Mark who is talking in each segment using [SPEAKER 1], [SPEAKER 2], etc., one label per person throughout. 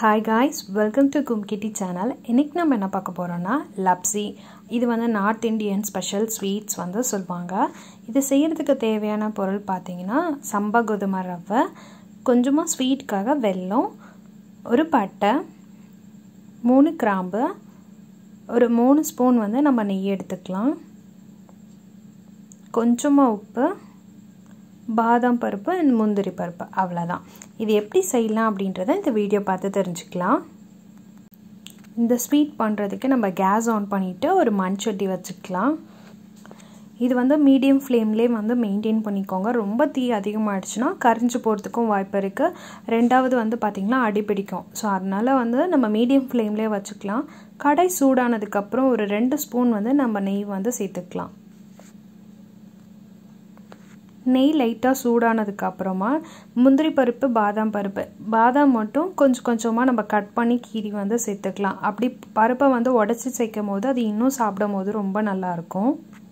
[SPEAKER 1] hi guys welcome to கும்கிட்டி channel இன்றைக்கி நம்ம என்ன பார்க்க போகிறோன்னா லப்ஸி இது வந்து நார்த் இந்தியன் ஸ்பெஷல் ஸ்வீட்ஸ் வந்து சொல்லுவாங்க இது செய்கிறதுக்கு தேவையான பொருள் பார்த்தீங்கன்னா சம்பா கோதுமை ரவை கொஞ்சமாக ஸ்வீட்காக வெல்லம் ஒரு பட்டை மூணு கிராம்பு ஒரு மூணு ஸ்பூன் வந்து நம்ம நெய் எடுத்துக்கலாம் கொஞ்சமாக உப்பு பாதாம் பருப்பு அண்ட் முந்திரி பருப்பு அவ்வளோதான் இது எப்படி செய்யலாம் அப்படின்றத இந்த வீடியோ பார்த்து தெரிஞ்சுக்கலாம் இந்த ஸ்வீட் பண்ணுறதுக்கு நம்ம கேஸ் ஆன் பண்ணிவிட்டு ஒரு மண் சட்டி வச்சுக்கலாம் இது வந்து மீடியம் ஃப்ளேம்லேயே வந்து மெயின்டைன் பண்ணிக்கோங்க ரொம்ப தீ அதிகமாகிடுச்சுன்னா கரிஞ்சு போகிறதுக்கும் வாய்ப்பு இருக்குது ரெண்டாவது வந்து பார்த்திங்கன்னா அடிப்பிடிக்கும் ஸோ அதனால் வந்து நம்ம மீடியம் ஃப்ளேம்லேயே வச்சுக்கலாம் கடை சூடானதுக்கப்புறம் ஒரு ரெண்டு ஸ்பூன் வந்து நம்ம நெய் வந்து சேர்த்துக்கலாம் நெய் லைட்டாக சூடானதுக்கு அப்புறமா முந்திரி பருப்பு பாதாம் பருப்பு பாதாம் மட்டும் கொஞ்சம் கொஞ்சமாக நம்ம கட் பண்ணி கீரி வந்து சேர்த்துக்கலாம் அப்படி பருப்பை வந்து உடச்சி சேர்க்கும் போது அது இன்னும் சாப்பிடும் போது ரொம்ப நல்லாயிருக்கும்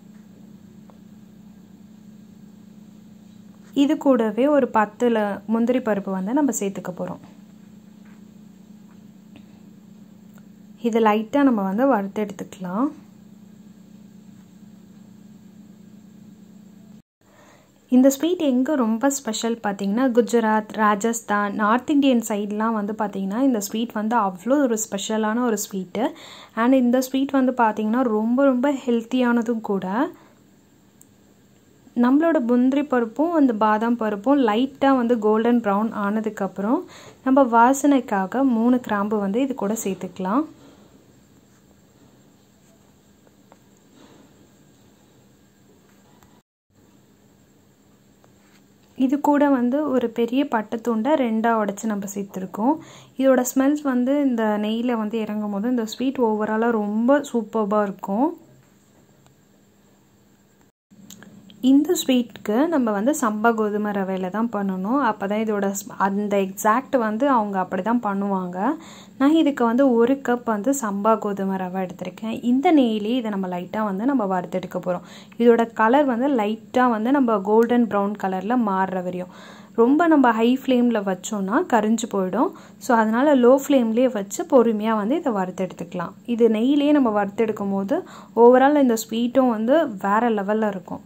[SPEAKER 1] இது கூடவே ஒரு பத்தில் முந்திரி பருப்பு வந்து நம்ம சேர்த்துக்க போகிறோம் இது லைட்டாக நம்ம வந்து வறுத்து எடுத்துக்கலாம் இந்த ஸ்வீட் எங்கே ரொம்ப ஸ்பெஷல் பார்த்தீங்கன்னா குஜராத் ராஜஸ்தான் நார்த் இந்தியன் சைட்லாம் வந்து பார்த்திங்கன்னா இந்த ஸ்வீட் வந்து அவ்வளோ ஒரு ஸ்பெஷலான ஒரு ஸ்வீட்டு அண்ட் இந்த ஸ்வீட் வந்து பார்த்திங்கன்னா ரொம்ப ரொம்ப ஹெல்த்தியானதும் கூட நம்மளோட முந்திரி பருப்பும் அந்த பாதாம் பருப்பும் லைட்டாக வந்து கோல்டன் ப்ரௌன் ஆனதுக்கப்புறம் நம்ம வாசனைக்காக மூணு கிராம்பு வந்து இது கூட சேர்த்துக்கலாம் இது கூட வந்து ஒரு பெரிய பட்டைத்துண்டை ரெண்டாக உடச்சி நம்ம சேர்த்துருக்கோம் இதோட ஸ்மெல்ஸ் வந்து இந்த நெய்யில் வந்து இறங்கும் போது இந்த ஸ்வீட் ஓவராலாக ரொம்ப சூப்பர்பாக இருக்கும் இந்த ஸ்வீட்க்கு நம்ம வந்து சம்பா கோதுமை ரவையில் தான் பண்ணணும் அப்போ தான் இதோட அந்த எக்ஸாக்ட் வந்து அவங்க அப்படி தான் பண்ணுவாங்க நான் இதுக்கு வந்து ஒரு கப் வந்து சம்பா கோதுமை ரவை எடுத்திருக்கேன் இந்த நெய்லேயே இதை நம்ம லைட்டாக வந்து நம்ம வறுத்தெடுக்க போகிறோம் இதோட கலர் வந்து லைட்டாக வந்து நம்ம கோல்டன் ப்ரௌன் கலரில் மாறுற வரையும் ரொம்ப நம்ம ஹை ஃப்ளேமில் வச்சோன்னா கரிஞ்சு போயிடும் ஸோ அதனால் லோ ஃப்ளேம்லேயே வச்சு பொறுமையாக வந்து இதை வறுத்தெடுத்துக்கலாம் இது நெய்லேயே நம்ம வறுத்தெடுக்கும் போது ஓவரால் இந்த ஸ்வீட்டும் வந்து வேறு லெவலில் இருக்கும்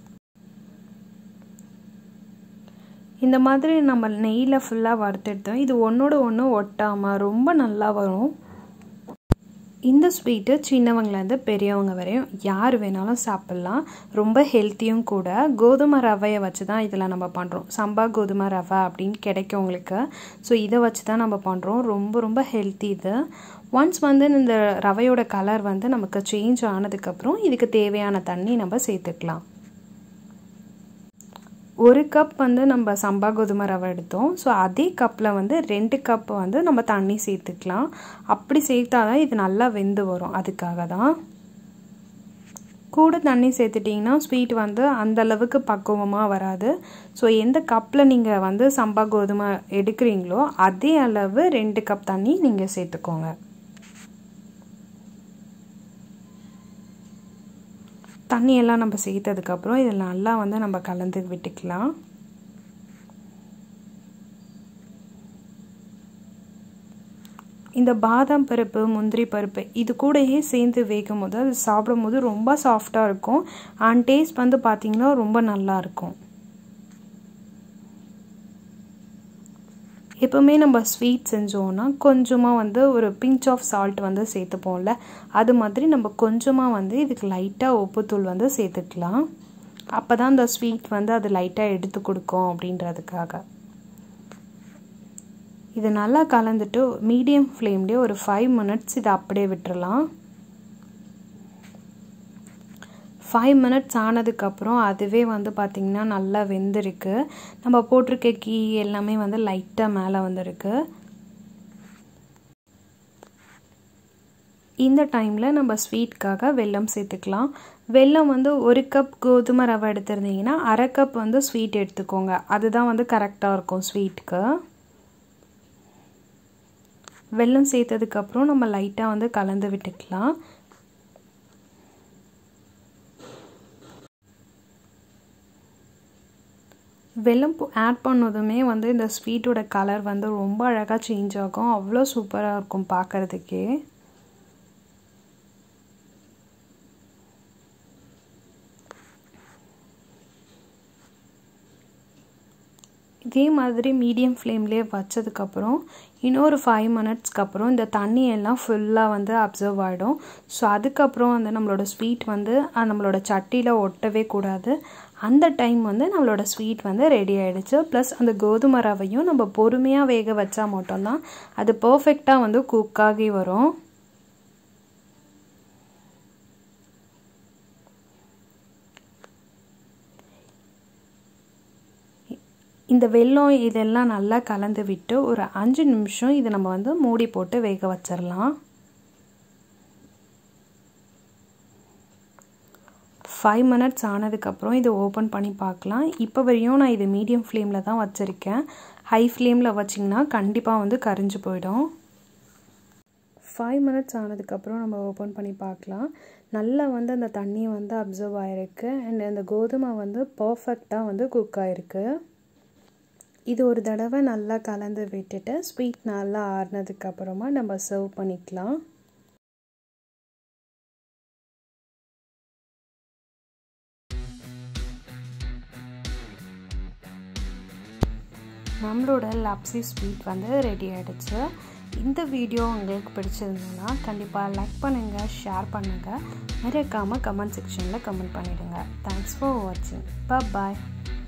[SPEAKER 1] இந்த மாதிரி நம்ம நெய்யில் ஃபுல்லாக வறுத்தெடுத்தோம் இது ஒன்றோட ஒன்று ஒட்டாமல் ரொம்ப நல்லா வரும் இந்த ஸ்வீட்டு சின்னவங்கலேருந்து பெரியவங்க வரையும் யார் வேணாலும் சாப்பிட்லாம் ரொம்ப ஹெல்த்தியும் கூட கோதுமை ரவையை வச்சு தான் இதில் நம்ம பண்ணுறோம் சம்பா கோதுமை ரவை அப்படின்னு கிடைக்கும் உங்களுக்கு ஸோ இதை வச்சு தான் நம்ம பண்ணுறோம் ரொம்ப ரொம்ப ஹெல்த்தி இது ஒன்ஸ் வந்து இந்த ரவையோட கலர் வந்து நமக்கு சேஞ்ச் ஆனதுக்கப்புறம் இதுக்கு தேவையான தண்ணி நம்ம சேர்த்துக்கலாம் ஒரு கப் வந்து நம்ம சம்பா கோதுமை ரவை எடுத்தோம் ஸோ அதே கப்பில் வந்து ரெண்டு கப் வந்து நம்ம தண்ணி சேர்த்துக்கலாம் அப்படி சேர்த்தா தான் இது நல்லா வெந்து வரும் அதுக்காக தான் கூட தண்ணி சேர்த்துட்டிங்கன்னா ஸ்வீட் வந்து அந்த அளவுக்கு பக்குவமாக வராது ஸோ எந்த கப்பில் நீங்கள் வந்து சம்பா கோதுமை எடுக்கிறீங்களோ அதே அளவு ரெண்டு கப் தண்ணி நீங்கள் சேர்த்துக்கோங்க தண்ணியெல்லாம் நம்ம சேர்த்ததுக்கப்புறம் இதில் நல்லா வந்து நம்ம கலந்து விட்டுக்கலாம் இந்த பாதாம் பருப்பு முந்திரி பருப்பு இது கூடயே சேர்ந்து வேகும் போது அது சாப்பிடும் போது ரொம்ப சாஃப்டாக இருக்கும் அண்ட் டேஸ்ட் வந்து பார்த்திங்கன்னா ரொம்ப நல்லாயிருக்கும் எப்போவுமே நம்ம ஸ்வீட் செஞ்சோன்னா கொஞ்சமாக வந்து ஒரு பிஞ்ச் ஆஃப் சால்ட் வந்து சேர்த்துப்போம்ல அது மாதிரி நம்ம கொஞ்சமாக வந்து இதுக்கு லைட்டாக உப்புத்தூள் வந்து சேர்த்துக்கலாம் அப்போ தான் அந்த ஸ்வீட் வந்து அது லைட்டாக எடுத்து கொடுக்கும் அப்படின்றதுக்காக இது நல்லா கலந்துட்டு மீடியம் ஃப்ளேம்லேயே ஒரு ஃபைவ் மினிட்ஸ் இதை அப்படியே விட்டுறலாம் ஃபைவ் மினிட்ஸ் ஆனதுக்கப்புறம் அதுவே வந்து பார்த்திங்கன்னா நல்லா வெந்திருக்கு நம்ம போட்டிருக்க கீ எல்லாமே வந்து லைட்டாக மேலே வந்திருக்கு இந்த டைமில் நம்ம ஸ்வீட்காக வெல்லம் சேர்த்துக்கலாம் வெல்லம் வந்து ஒரு கப் கோதுமை ரவை எடுத்திருந்தீங்கன்னா அரை கப் வந்து ஸ்வீட் எடுத்துக்கோங்க அதுதான் வந்து கரெக்டாக இருக்கும் ஸ்வீட்டுக்கு வெல்லம் சேர்த்ததுக்கப்புறம் நம்ம லைட்டாக வந்து கலந்து விட்டுக்கலாம் வெல்லம் ஆட் பண்ணதுமே வந்து இந்த ஸ்வீட்டோட கலர் வந்து ரொம்ப அழகாக சேஞ்ச் ஆகும் அவ்வளோ சூப்பராக இருக்கும் பார்க்குறதுக்கே இதே மாதிரி மீடியம் ஃப்ளேம்லேயே வச்சதுக்கப்புறம் இன்னொரு ஃபைவ் மினிட்ஸ்க்கு அப்புறம் இந்த தண்ணி எல்லாம் ஃபுல்லாக வந்து அப்சர்வ் ஆகிடும் ஸோ அதுக்கப்புறம் வந்து நம்மளோட ஸ்வீட் வந்து நம்மளோட சட்டியில் ஒட்டவே கூடாது அந்த டைம் வந்து நம்மளோட ஸ்வீட் வந்து ரெடி ஆகிடுச்சு ப்ளஸ் அந்த கோதுமை ரவையும் நம்ம பொறுமையாக வேக வச்சா மட்டும்தான் அது பர்ஃபெக்டாக வந்து குக் ஆகி வரும் இந்த வெல்லம் இதெல்லாம் நல்லா கலந்து விட்டு ஒரு அஞ்சு நிமிஷம் இதை நம்ம வந்து மூடி போட்டு வேக வச்சிடலாம் ஃபைவ் மினிட்ஸ் ஆனதுக்கப்புறம் இதை ஓப்பன் பண்ணி பார்க்கலாம் இப்போ வரையும் நான் இது மீடியம் ஃப்ளேமில் தான் வச்சுருக்கேன் ஹை ஃப்ளேமில் வச்சிங்கன்னா கண்டிப்பாக வந்து கரிஞ்சு போயிடும் ஃபைவ் மினிட்ஸ் ஆனதுக்கப்புறம் நம்ம ஓப்பன் பண்ணி பார்க்கலாம் நல்லா வந்து அந்த தண்ணி வந்து அப்சர்வ் ஆகிருக்கு அண்ட் அந்த கோதுமை வந்து பர்ஃபெக்டாக வந்து குக் ஆகிருக்கு இது ஒரு தடவை நல்லா கலந்து விட்டுட்டு ஸ்வீட் நல்லா ஆறுனதுக்கப்புறமா நம்ம சர்வ் பண்ணிக்கலாம் நம்மளோட லப்ஸி ஸ்வீட் வந்து ரெடி ஆகிடுச்சு இந்த வீடியோ உங்களுக்கு பிடிச்சிருந்ததுன்னா கண்டிப்பாக லைக் பண்ணுங்கள் ஷேர் பண்ணுங்கள் மறக்காமல் கமெண்ட் செக்ஷனில் கமெண்ட் பண்ணிவிடுங்க தேங்க்ஸ் ஃபார் வாட்சிங் பாய்